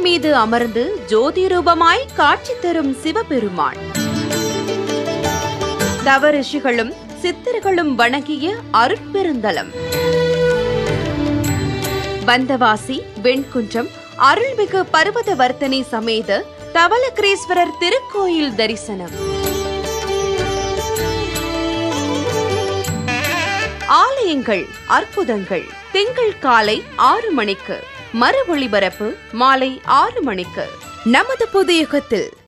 மீது அமர்ந்து ஜோதி ரூபமாய் காட்சி தரும் சிவபெருமான் தவ ரிஷிகளும் சித்தர்களும் வணங்கிய அருட்பெருந்தலம் வந்தவாசி வெண்குன்றம் அருள்மிகு பர்வத வர்த்தனை சமேத தவலகிரீஸ்வரர் திருக்கோயில் தரிசனம் ஆலயங்கள் அற்புதங்கள் திங்கள் காலை ஆறு மணிக்கு மறு ஒளிபரப்பு மாலை ஆறு மணிக்கு நமது புதியகத்தில்